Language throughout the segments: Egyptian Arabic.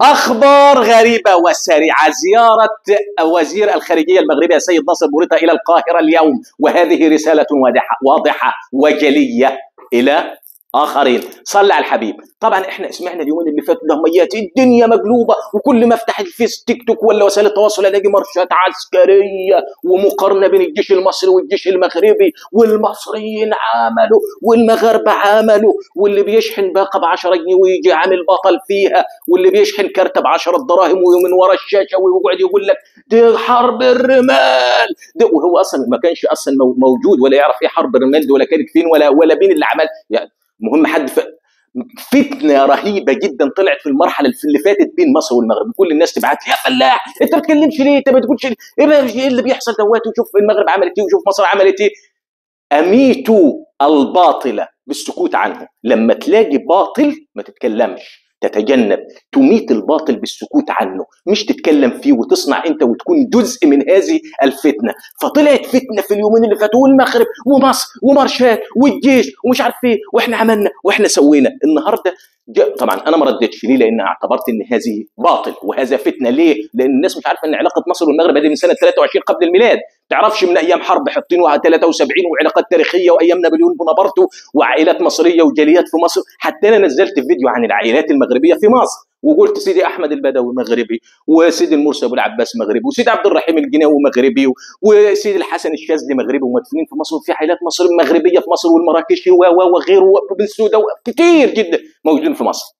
أخبار غريبة وسريعة زيارة وزير الخارجية المغربي السيد ناصر بوريطة إلى القاهرة اليوم وهذه رسالة واضحة, واضحة وجلية إلى اخرين صلى على الحبيب طبعا احنا سمعنا اليومين اللي فاتوا لهميات الدنيا مقلوبه وكل ما افتح الفيس تيك توك ولا وسائل التواصل الاقي مارشات عسكريه ومقارنه بين الجيش المصري والجيش المغربي والمصريين عملوا والمغاربه عملوا واللي بيشحن باقه ب 10 جنيه ويجي عامل بطل فيها واللي بيشحن كارته ب 10 دراهم ومن ورا الشاشه ويقعد يقول لك دي حرب الرمال دي وهو اصلا ما كانش اصلا موجود ولا يعرف ايه حرب الرمال دي ولا كانت فين ولا ولا مين اللي عمل يعني مهم حد ف... فتنه رهيبه جدا طلعت في المرحله اللي فاتت بين مصر والمغرب كل الناس تبعت لي يا فلاح انت ما بتتكلمش ليه انت ما بتقولش ايه اللي بيحصل دوت وشوف المغرب عملت ايه وشوف مصر عملت ايه اميتوا الباطل بالسكوت عنه لما تلاقي باطل ما تتكلمش تتجنب تميت الباطل بالسكوت عنه مش تتكلم فيه وتصنع انت وتكون جزء من هذه الفتنه فطلعت فتنه في اليومين اللي فاتوا والمغرب ومصر ومارشات والجيش ومش عارف ايه واحنا عملنا واحنا سوينا النهارده طبعا انا ما ردتش ليه لان اعتبرت ان هذه باطل وهذا فتنه ليه لان الناس مش عارفه ان علاقه مصر والمغرب هذه من سنه 23 قبل الميلاد تعرفش من ايام حرب حطين 73 وعلاقات تاريخيه وايام نابليون بونابرتو وعائلات مصريه وجاليات في مصر حتى انا نزلت فيديو عن العائلات المغربيه في مصر وقلت سيدي احمد البدوي مغربي وسيدي المرسي ابو العباس مغربي وسيدي عبد الرحيم الجناوي مغربي وسيدي الحسن الشاذلي مغربي ومدفونين في مصر وفي عائلات مصر مغربيه في مصر والمراكشي وغيره وابن سوده كتير جدا موجودين في مصر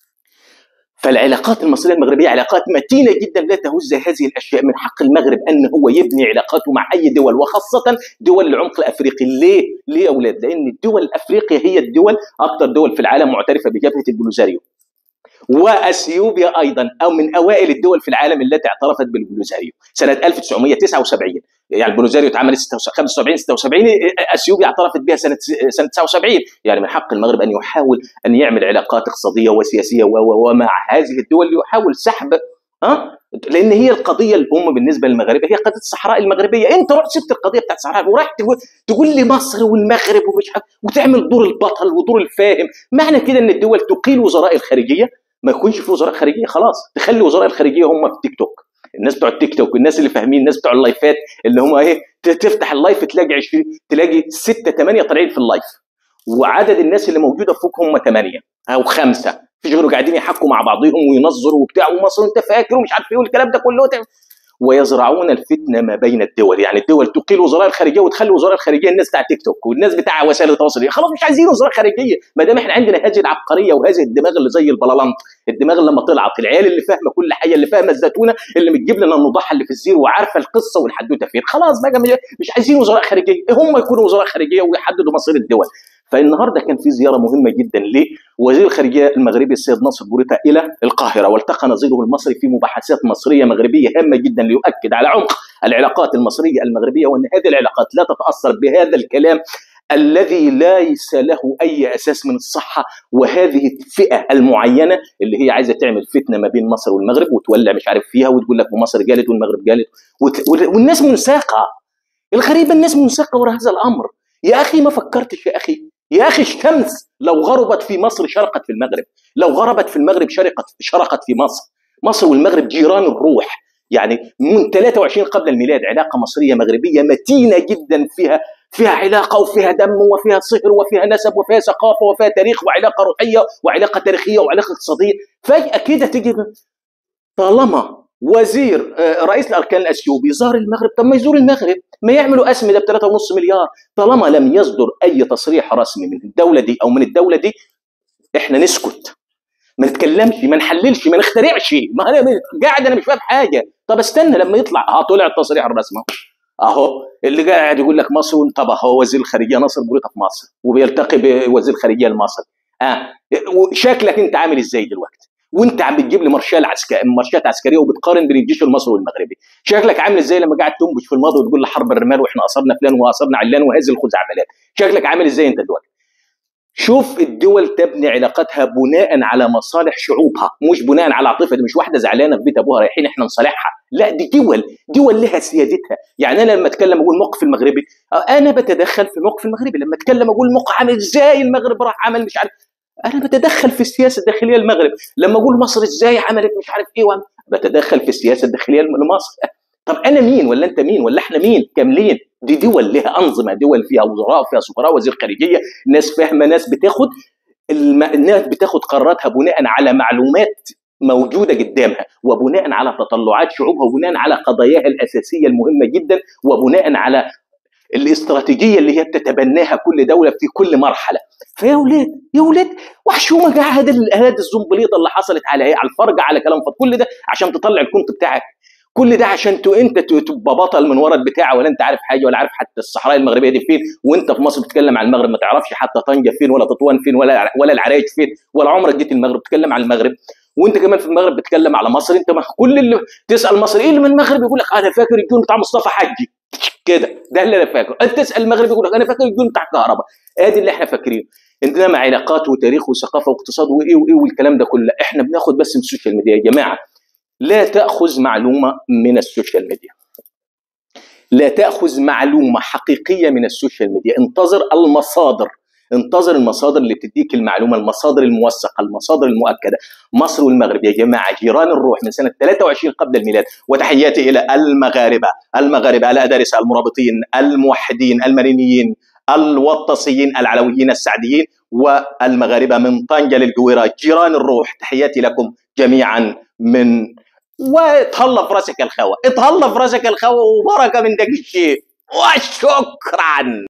فالعلاقات المصريه المغربيه علاقات متينه جدا لا تهز هذه الاشياء من حق المغرب ان هو يبني علاقاته مع اي دول وخاصه دول العمق الافريقي ليه؟ ليه يا اولاد؟ لان الدول الافريقيه هي الدول اكثر دول في العالم معترفه بجبهه البلوزاريو واثيوبيا ايضا او من اوائل الدول في العالم التي اعترفت بالبلوزاريو سنه 1979 يعني البلوزاريو اتعمل 75 76 اثيوبيا اعترفت بها سنه سنه 79 يعني من حق المغرب ان يحاول ان يعمل علاقات اقتصاديه وسياسيه ومع هذه الدول يحاول سحب ها لان هي القضيه الام بالنسبه للمغاربه هي قضيه الصحراء المغربيه انت رحت سبت القضيه بتاعت الصحراء وراح تقول, تقول لي مصر والمغرب ومش وتعمل دور البطل ودور الفاهم معنى كده ان الدول تقيل وزراء الخارجيه ما يكونش في وزراء خارجيه خلاص تخلي وزراء الخارجيه هم في تيك توك الناس بتوع التيك توك الناس اللي فاهمين الناس بتوع اللايفات اللي هم ايه تفتح اللايف تلاقي 20 تلاقي 6 8 طالعين في اللايف وعدد الناس اللي موجوده فوق هم 8 او خمسه مفيش غيرهم قاعدين يحكوا مع بعضهم وينظروا وبتاع ومصر انت فاكر ومش عارف ايه والكلام ده كله ويزرعون الفتنه ما بين الدول يعني الدول تقيل وزراء الخارجيه وتخلي وزراء الخارجيه الناس بتاع تيك توك والناس بتاع وسائل التواصل خلاص مش عايزين وزراء خارجيه ما دام احنا عندنا هذه العبقريه وهذه الدماغ اللي زي البلالنط الدماغ اللي لما طلعت العيال اللي فاهمه كل حاجه اللي فاهمه الزتونه اللي بتجيب لنا النضاحه اللي في الزير وعارفه القصه والحدوته فين خلاص بقى مش عايزين وزراء خارجيه هم يكونوا وزراء خارجيه ويحددوا مصير الدول فالنهارده كان في زياره مهمه جدا لوزير الخارجيه المغربي السيد ناصر بوريتا الى القاهره والتقى نظيره المصري في مباحثات مصريه مغربيه هامه جدا ليؤكد على عمق العلاقات المصريه المغربيه وان هذه العلاقات لا تتاثر بهذا الكلام الذي ليس له اي اساس من الصحه وهذه الفئه المعينه اللي هي عايزه تعمل فتنه ما بين مصر والمغرب وتولع مش عارف فيها وتقول لك مصر قالت والمغرب قالت والناس منساقه الغريبه الناس منساقه وراء هذا الامر يا اخي ما فكرتش يا اخي يا اخي الشمس لو غربت في مصر شرقت في المغرب لو غربت في المغرب شرقت شرقت في مصر مصر والمغرب جيران الروح يعني من 23 قبل الميلاد علاقه مصريه مغربيه متينه جدا فيها فيها علاقه وفيها دم وفيها صهر وفيها نسب وفيها ثقافه وفيها تاريخ وعلاقه روحيه وعلاقه تاريخيه وعلاقه اقتصاديه فجاه كده تجي طالما وزير رئيس الاركان الاثيوبي زار المغرب طب ما يزور المغرب ما يعملوا اسم ده ب 3.5 مليار طالما لم يصدر اي تصريح رسمي من الدوله دي او من الدوله دي احنا نسكت ما نتكلمش ما نحللش ما نخترعش ما انا قاعد انا مش فاهم حاجه طب استنى لما يطلع اه طلع التصريح الرسمي اهو اللي قاعد يقول لك مصر طب هو وزير الخارجيه ناصر بوريطه في مصر وبيلتقي بوزير الخارجيه المصري اه شكلك انت عامل ازاي دلوقتي وانت عم بتجيب لي مارشال عسكري مارشات عسكريه وبتقارن بين الجيش المصري والمغربي شكلك عامل ازاي لما قاعد تنبش في الماضي وتقول حرب الرمال واحنا اصرنا فلان واصرنا علان وهذه الخزعبلات شكلك عامل ازاي انت دلوقتي شوف الدول تبني علاقاتها بناء على مصالح شعوبها مش بناء على عاطفه دي مش واحده زعلانه في بيت ابوها رايحين احنا نصالحها لا دي دول دول لها سيادتها يعني انا لما اتكلم اقول موقف المغربي انا بتدخل في الموقف المغربي لما اتكلم اقول موقف عامل ازاي المغرب راح عمل مش عارف انا بتدخل في السياسه الداخليه للمغرب لما اقول مصر ازاي عملت مش عارف ايه وعم- بتدخل في السياسه الداخليه لمصر طب انا مين ولا انت مين ولا احنا مين كاملين دي دول لها انظمه دول فيها وزراء فيها سفراء وزير خارجيه ناس فاهمه ناس بتاخد الم... الناس بتاخد قراراتها بناء على معلومات موجوده قدامها وبناء على تطلعات شعوبها وبناء على قضاياها الاساسيه المهمه جدا وبناء على الاستراتيجيه اللي هي بتتبناها كل دوله في كل مرحله فيا ولاد يا ولاد وحشومه قاعد هذه هذه الزنبليطه اللي حصلت على ايه على الفرجه على كلام فاضي كل ده عشان تطلع الكونت بتاعك كل ده عشان تو انت ت- تبقى بطل من ورا البتاع ولا انت عارف حاجه ولا عارف حتى الصحراء المغربيه دي فين وانت في مصر بتتكلم عن المغرب ما تعرفش حتى طنجه فين ولا تطوان فين ولا ولا العرايش فين ولا عمرك جيت المغرب بتتكلم عن المغرب وانت كمان في المغرب بتتكلم على مصر انت ما كل اللي تسال مصري ايه اللي من المغرب يقول لك انا فاكر الجون بتاع مصطفى حجي كده ده اللي انا فاكره انت تسال المغرب يقول لك انا فاكر الجون بتاع الكهرباء ادي اللي احنا فاكرينه انما علاقات وتاريخ وثقافه واقتصاد وايه وايه والكلام ده كله احنا بناخد بس من السوشيال ميديا يا جماعه لا تاخذ معلومه من السوشيال ميديا لا تاخذ معلومه حقيقيه من السوشيال ميديا انتظر المصادر انتظر المصادر اللي بتديك المعلومه المصادر الموثقه المصادر المؤكده مصر والمغرب يا جماعه جيران الروح من سنه 23 قبل الميلاد وتحياتي الى المغاربه المغاربه الادارسه المرابطين الموحدين المرينيين الوطسيين العلويين السعديين والمغاربه من طنجه للجويره جيران الروح تحياتي لكم جميعا من واتهلا في راسك الخوى اتهلا في راسك الخوى وبركه من داك الشيء وشكرا